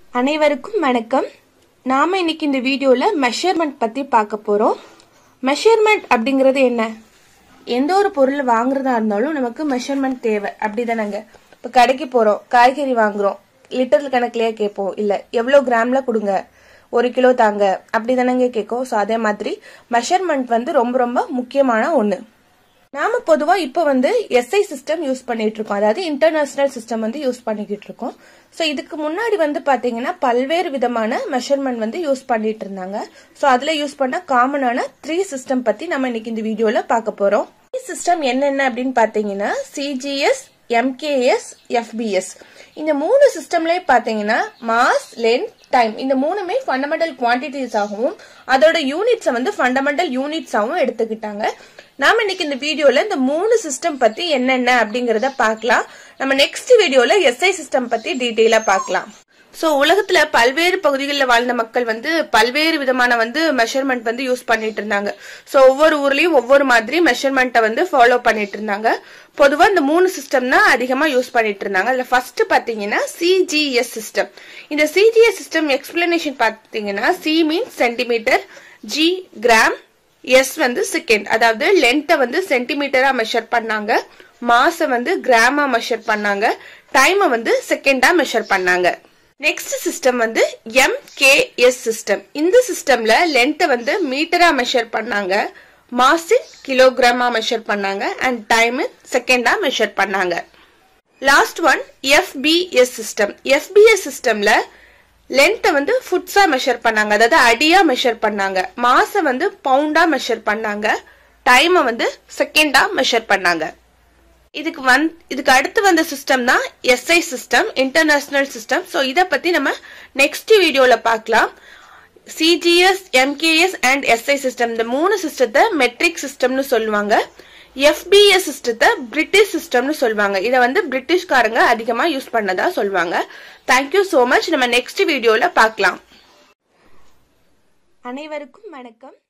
அனைவருக்கும் வணக்கம் நாம இன்னைக்கு இந்த வீடியோல மெஷர்மெண்ட் பத்தி பார்க்க போறோம் மெஷர்மெண்ட் அப்படிங்கிறது என்ன எந்த ஒரு பொருள் வாங்குறதா இருந்தாலும் நமக்கு மெஷர்மெண்ட் தேவை அப்படிதானங்க இப்ப கடைக்கு போறோம் காய்கறி வாங்குறோம் லிட்டர் கணக்குலயே கேட்போம் இல்ல எவ்வளவு கிராம்ல கொடுங்க ஒரு கிலோ தாங்க அப்படிதானங்க கேட்கும் ஸோ அதே மாதிரி மெஷர்மெண்ட் வந்து ரொம்ப ரொம்ப முக்கியமான ஒண்ணு நாம பொதுவா இப்ப வந்து எஸ்ஐ சிஸ்டம் யூஸ் பண்ணிட்டு இருக்கோம் அதாவது இன்டர்நேஷனல் சிஸ்டம் வந்து யூஸ் பண்ணிக்கிட்டு இருக்கோம் ஸோ இதுக்கு முன்னாடி வந்து பாத்தீங்கன்னா பல்வேறு விதமான மெஷர்மெண்ட் வந்து யூஸ் பண்ணிட்டு இருந்தாங்க ஸோ அதுல யூஸ் பண்ண காமனான த்ரீ சிஸ்டம் பத்தி நம்ம இன்னைக்கு இந்த வீடியோல பார்க்க போறோம் சிஸ்டம் என்னென்ன அப்படின்னு பாத்தீங்கன்னா சிஜிஎஸ் எம்கேஎஸ் எஃபிஎஸ் இந்த மூணு சிஸ்டம்லயே பாத்தீங்கன்னா மாஸ் லென்த் டைம் இந்த மூணுமே ஃபண்டமெண்டல் குவான்டிட்டிஸ் ஆகவும் அதோட யூனிட்ஸை வந்து ஃபண்டமெண்டல் யூனிட்ஸ் ஆகவும் எடுத்துக்கிட்டாங்க நாம இன்னைக்கு இந்த வீடியோல இந்த மூணு சிஸ்டம் பத்தி என்னென்ன அப்படிங்கறத பார்க்கலாம் நம்ம நெக்ஸ்ட் வீடியோல எஸ்ஐ சிஸ்டம் பத்தி டீட்டெயிலா பார்க்கலாம் சோ உலகத்துல பல்வேறு பகுதிகளில் வாழ்ந்த மக்கள் வந்து பல்வேறு விதமான வந்து மெஷர்மெண்ட் வந்து யூஸ் பண்ணிட்டு இருந்தாங்க சோ ஒவ்வொரு ஊர்லயும் ஒவ்வொரு மாதிரி மெஷர்மெண்ட்டை வந்து ஃபாலோ பண்ணிட்டு இருந்தாங்க பொதுவா இந்த மூணு சிஸ்டம் தான் அதிகமா யூஸ் பண்ணிட்டு இருந்தாங்க அதுல ஃபர்ஸ்ட் பாத்தீங்கன்னா சிஜிஎஸ் சிஸ்டம் இந்த சிஜிஎஸ் சிஸ்டம் எக்ஸ்பிளனேஷன் பாத்தீங்கன்னா C means centimetre G gram S வந்து செகண்ட் அதாவது லென்த்தை வந்து சென்டிமீட்டரா மெஷர் பண்ணாங்க மாச வந்து கிராமா மெஷர் பண்ணாங்க டைமை வந்து செகண்டா மெஷர் பண்ணாங்க நெக்ஸ்ட் சிஸ்டம் வந்து எம்கேஎஸ் சிஸ்டம் இந்த சிஸ்டம்ல லென்த்தை வந்து மீட்டரா மெஷர் பண்ணாங்க மாஸ் கிலோகிராமா மெஷர் பண்ணாங்க அண்ட் டைம் செகண்டா மெஷர் பண்ணாங்க last one FPS system FPS சிஸ்டம்ல லென்த்தை வந்து ஃபுட்ஸா மெஷர் பண்ணாங்க அதாவது அடியா மெஷர் பண்ணாங்க மாச வந்து பவுண்டா மெஷர் பண்ணாங்க டைமை வந்து செகண்டா மெஷர் பண்ணாங்க இதுக்கு வந் இதுக்கு அடுத்து வந்த சிஸ்டம் தான் SI system international system so இதை பத்தி நம்ம நெக்ஸ்ட் வீடியோல பார்க்கலாம் CGS MKS and SI system இந்த மூணு சிஸ்டத்தை மெட்ரிக் சிஸ்டம்னு சொல்லுவாங்க எஃபிஎஸ் சிஸ்டத்தை பிரிட்டிஷ் சிஸ்டம்னு சொல்லுவாங்க இதை வந்து பிரிட்டிஷ்காரங்க அதிகமா யூஸ் பண்ணதா சொல்லுவாங்க தேங்க்யூ ஸோ மச் நம்ம நெக்ஸ்ட் வீடியோல பார்க்கலாம் அனைவருக்கும் வணக்கம்